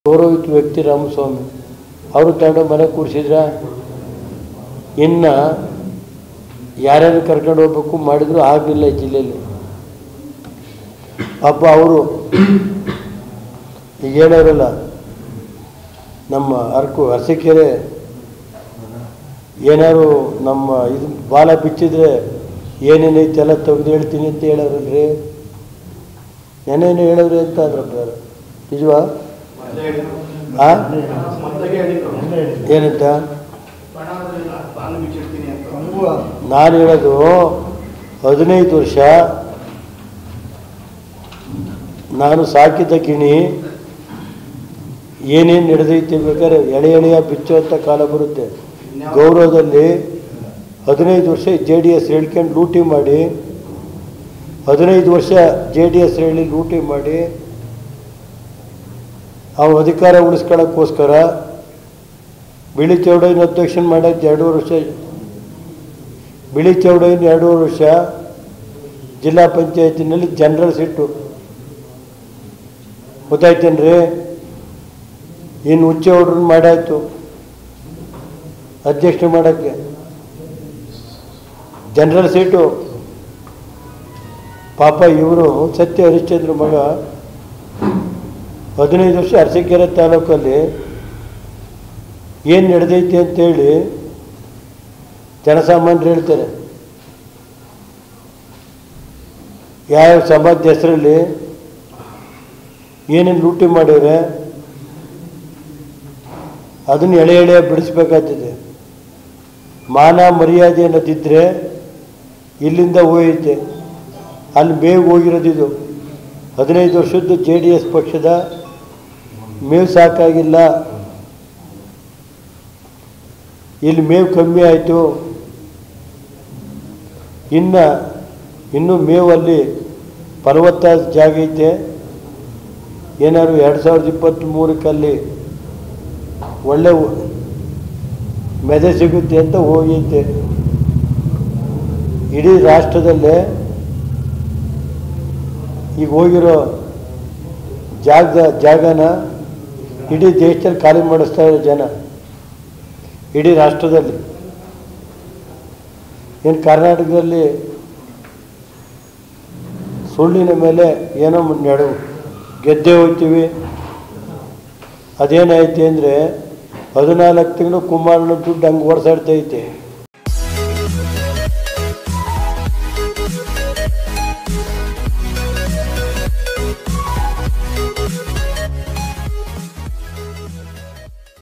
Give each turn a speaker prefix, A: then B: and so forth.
A: ಗೌರವಿತ ವ್ಯಕ್ತಿ ರಾಮಸ್ವಾಮಿ ಅವರು ತಗೊಂಡು ಮನೆ ಕೂರಿಸಿದ್ರ ಇನ್ನು ಯಾರ್ಯಾರು ಕರ್ಕೊಂಡು ಹೋಗ್ಬೇಕು ಮಾಡಿದ್ರು ಆಗಲಿಲ್ಲ ಈ ಜಿಲ್ಲೆಯಲ್ಲಿ ಪಾಪ ಅವರು ಈಗ ಹೇಳೋರಲ್ಲ ನಮ್ಮ ಅರ್ಕು ಅರಸೀಕೆರೆ ಏನಾದ್ರು ನಮ್ಮ ಇದು ಬಾಲ ಬಿಚ್ಚಿದ್ರೆ ಏನೇನೈತೆ ಎಲ್ಲ ತೆಗೆದು ಹೇಳ್ತೀನಿ ಅಂತ ಹೇಳೋರಲ್ರಿ ಏನೇನು ಹೇಳಿದ್ರಿ ಅಂತ ಅದ್ರಪ್ಪ ಯಾರು ನಿಜವಾ ಆ ಏನಂತ ನಾನು ಹೇಳೋದು ಹದಿನೈದು ವರ್ಷ ನಾನು ಸಾಕಿದ ಗಿಣಿ ಏನೇನು ನಡೆದೈತೆ ಬೇಕಾದ್ರೆ ಎಳೆ ಎಳೆಯ ಬಿಚ್ಚುವಂಥ ಕಾಲ ಬರುತ್ತೆ ಗೌರವದಲ್ಲಿ ಹದಿನೈದು ವರ್ಷ ಜೆ ಡಿ ಎಸ್ ಹೇಳ್ಕೊಂಡು ಲೂಟಿ ಮಾಡಿ ಹದಿನೈದು ವರ್ಷ ಜೆ ಡಿ ಎಸ್ ಹೇಳಿ ಲೂಟಿ ಮಾಡಿ ಅವ್ರ ಅಧಿಕಾರ ಉಳಿಸ್ಕೊಳ್ಳೋಕ್ಕೋಸ್ಕರ ಬಿಳಿ ಚೌಡಯ್ಯನ ಅಧ್ಯಕ್ಷನ್ ಮಾಡೋದು ಎರಡೂವರೆ ವರ್ಷ ಬಿಳಿ ಚೌಡಯ್ಯನ ಎರಡೂವರೆ ವರ್ಷ ಜಿಲ್ಲಾ ಪಂಚಾಯತಿನಲ್ಲಿ ಜನರಲ್ ಸಿಟ್ಟು ಗೊತ್ತಾಯ್ತೇನ್ರಿ ಇನ್ನು ಹುಚ್ಚ ಹುಡ್ರನ್ನ ಮಾಡಾಯ್ತು ಅಧ್ಯಕ್ಷ ಮಾಡೋಕ್ಕೆ ಜನರಲ್ ಸೀಟು ಪಾಪ ಇವರು ಸತ್ಯ ಹರಿಶ್ಚಂದ್ರ ಮಗ ಹದಿನೈದು ವರ್ಷ ಅರಸೀಕೆರೆ ತಾಲೂಕಲ್ಲಿ ಏನು ನಡೆದೈತಿ ಅಂತೇಳಿ ಜನಸಾಮಾನ್ಯರು ಹೇಳ್ತಾರೆ ಯಾವ ಸಮಾಜದ ಹೆಸರಲ್ಲಿ ಏನೇನು ಲೂಟಿ ಮಾಡಿದ್ರೆ ಅದನ್ನು ಎಳೆ ಎಳೆ ಬಿಡಿಸ್ಬೇಕಾಗ್ತದೆ ಮಾನ ಮರ್ಯಾದೆ ಅನ್ನೋದಿದ್ದರೆ ಇಲ್ಲಿಂದ ಹೋಯ್ತೆ ಅಲ್ಲಿ ಮೇವು ಹೋಗಿರೋದಿದು ಹದಿನೈದು ವರ್ಷದ್ದು ಜೆ ಡಿ ಎಸ್ ಪಕ್ಷದ ಮೇವು ಸಾಕಾಗಿಲ್ಲ ಇಲ್ಲಿ ಮೇವು ಕಮ್ಮಿ ಆಯಿತು ಇನ್ನು ಇನ್ನೂ ಮೇವಲ್ಲಿ ಫಲವತ್ತಾದ ಜಾಗ ಐತೆ ಏನಾದ್ರು ಎರಡು ಸಾವಿರದ ಇಪ್ಪತ್ತ್ಮೂರಕ್ಕಲ್ಲಿ ಒಳ್ಳೆ ಉ- ಮೆದೆ ಸಿಗುತ್ತೆ ಅಂತ ಹೋಗೈತೆ ಇಡೀ ರಾಷ್ಟ್ರದಲ್ಲೇ ಈಗ ಹೋಗಿರೋ ಜಾಗದ ಜಾಗನ ಇಡೀ ದೇಶದಲ್ಲಿ ಖಾಲಿ ಮಾಡಿಸ್ತಾ ಇರೋ ಜನ ಇಡೀ ರಾಷ್ಟ್ರದಲ್ಲಿ ಏನು ಕರ್ನಾಟಕದಲ್ಲಿ ಸುಳ್ಳಿನ ಮೇಲೆ ಏನೋ ನಡು ಗೆದ್ದೆ ಹೋಗ್ತೀವಿ ಅದೇನೈತೆ ಅಂದರೆ ಹದಿನಾಲ್ಕು ತಿಂಗಳು ಕುಮಾರನ ದುಡ್ಡು ಹಂಗೆ ಓಡಿಸಾಡ್ತೈತೆ